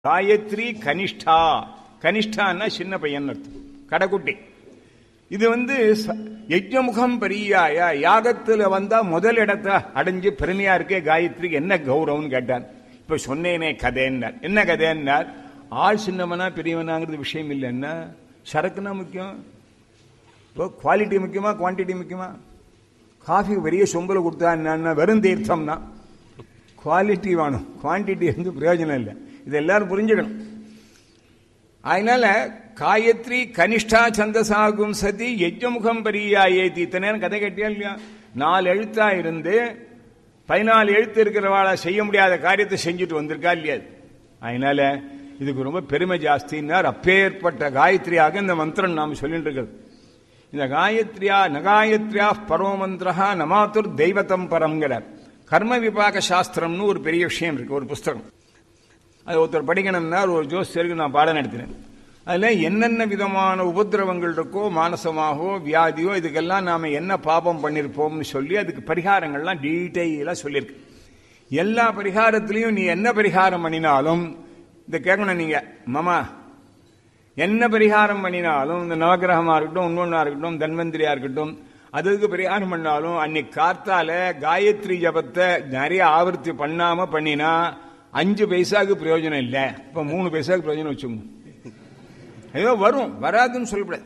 காயத்ரி கனிஷ்டா கனிஷ்டான்னா சின்ன பையன் அர்த்தம் கடைக்குட்டி இது வந்து ச- யஜ்ஞமுகம் பெரியாயா யாகத்துல வந்தா முதல் இடத்தை அடைஞ்சு பெருமையா இருக்கே காயத்ரிக்கு என்ன கௌரவம்னு கேட்டான் இப்ப சொன்னேனே கதைன்னார் என்ன கதைன்னார் ஆள் சின்னவனா பெரியவனாங்கிறது விஷயம் இல்லைன்னா சரக்குனா முக்கியம் இப்போ குவாலிட்டி முக்கியமா குவான்டிட்டி முக்கியமா காஃபி பெரிய சொம்பல கொடுத்தா என்னன்னா வெறும் தீர்த்தம்னா குவாலிட்டி வேணும் குவான்டிட்டி வந்து பிரயோஜனம் இல்லை இது எல்லாரும் புரிஞ்சுக்கணும் அதனால காயத்ரி கனிஷ்டா சந்தசாகும் சதி யஜ்ஞமுகம் பரியாயே தீத்தனேன்னு கதை கேட்டியா இல்லையா நாலு எழுத்தா இருந்து பதினாலு எழுத்து இருக்கிறவாளை செய்ய முடியாத காரியத்தை செஞ்சுட்டு வந்திருக்கா இல்லையா அதனால இதுக்கு ரொம்ப பெருமை ஜாஸ்தின்னார் அப்பேற்பட்ட காயத்ரியாக இந்த மந்திரம் நாம் சொல்லிட்டு இருக்கிறது இந்த காயத்ரியா நகாயத்ரியா பரமமந்திரா நமாத்துர் தெய்வத்தம் பரம்ங்கிறார் கர்ம விபாக சாஸ்திரம்னு ஒரு பெரிய விஷயம் இருக்கு ஒரு புஸ்தகம் அது ஒருத்தர் படிக்கணும்னா ஒரு ஜோசியருக்கு நான் பாடம் நடத்தினேன் அதில் என்னென்ன விதமான உபதிரவங்கள் இருக்கோ மானசமாகவோ வியாதியோ இதுக்கெல்லாம் நாம் என்ன பாபம் பண்ணியிருப்போம்னு சொல்லி அதுக்கு பரிகாரங்கள்லாம் டீட்டெயிலாக சொல்லியிருக்கு எல்லா பரிகாரத்திலையும் நீ என்ன பரிகாரம் பண்ணினாலும் இந்த கேட்கணும் நீங்கள் மாமா என்ன பரிகாரம் பண்ணினாலும் இந்த நவகிரகமா இருக்கட்டும் இன்னொன்னா இருக்கட்டும் தன்வந்திரியா இருக்கட்டும் அதுக்கு பரிகாரம் பண்ணாலும் அன்னைக்கு காத்தால காயத்ரி ஜபத்தை நிறைய ஆவர்த்தி பண்ணாம பண்ணினா அஞ்சு பைசாக்கு பிரயோஜனம் இல்லை இப்ப மூணு பைசாக்கு பிரயோஜனம் வச்சுக்கோங்க ஏதோ வரும் வராதுன்னு சொல்லக்கூடாது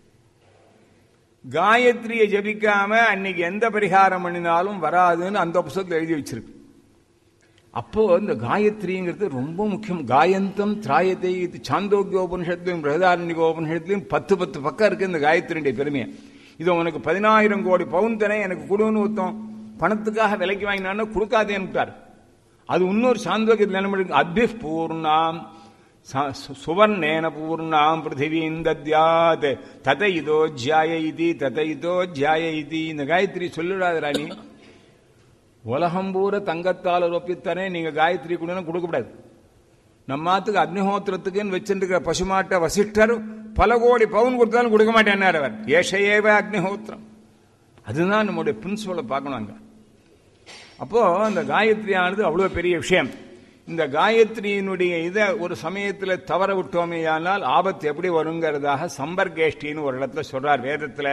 காயத்ரியை ஜபிக்காம அன்னைக்கு எந்த பரிகாரம் பண்ணினாலும் வராதுன்னு அந்த புத்தகத்தில் எழுதி வச்சிருக்கு அப்போ இந்த காயத்ரிங்கிறது ரொம்ப முக்கியம் காயந்தம் திராயத்தை இது சாந்தோக்கியோபனிஷத்துலையும் பிரகதாரண்யோபனிஷத்துலையும் பத்து பத்து பக்கம் இருக்கு இந்த காயத்ரியுடைய பெருமையை இது உனக்கு பதினாயிரம் கோடி பவுன் தானே எனக்கு கொடுன்னு ஒருத்தன் பணத்துக்காக விலைக்கு வாங்கினான்னு கொடுக்காதேன்னுட்டார் அது இன்னொரு சாந்தோக்கியத்தில் என்ன பண்ணுங்க அத்பி பூர்ணாம் ச- சு- சுவர்ணேன பூர்ணாம் பிருத்திவீம் தத்யாத் தத இதோ ஜியாய இதி தத இதோ ஜியாய இதி இந்த காயத்ரி சொல்லிடாதரா நீ உலகம் பூரா தங்கத்தால் ரொப்பித்தானே நீங்க காயத்ரி கொடுன்னு கொடுக்கக்கூடாது நம்மாத்துக்கு அக்னிஹோத்திரத்துக்குன்னு வச்சிருக்கிற பசுமாட்ட வசிஷ்டர் பல கோடி பவுன் கொடுத்தாலும் கொடுக்க மாட்டேன்னார் அவர் ஏஷையேவ அக்னிஹோத்திரம் அதுதான் நம்முடைய பிரின்சிபலை பார்க்கணும் அங்க அப்போ அந்த காயத்ரியானது அவ்வளவு பெரிய விஷயம் இந்த காயத்ரியினுடைய இதை ஒரு சமயத்தில் தவற விட்டோமேயானால் ஆபத்து எப்படி வருங்கிறதாக சம்பர்கேஷ்டின்னு ஒரு இடத்துல சொல்றார் வேதத்துல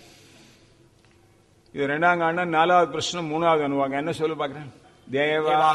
இது ரெண்டாம் காண்டம் நாலாவது பிரச்சனை மூணாவது அனுவாங்க என்ன சொல்லு பார்க்குறேன் தேவா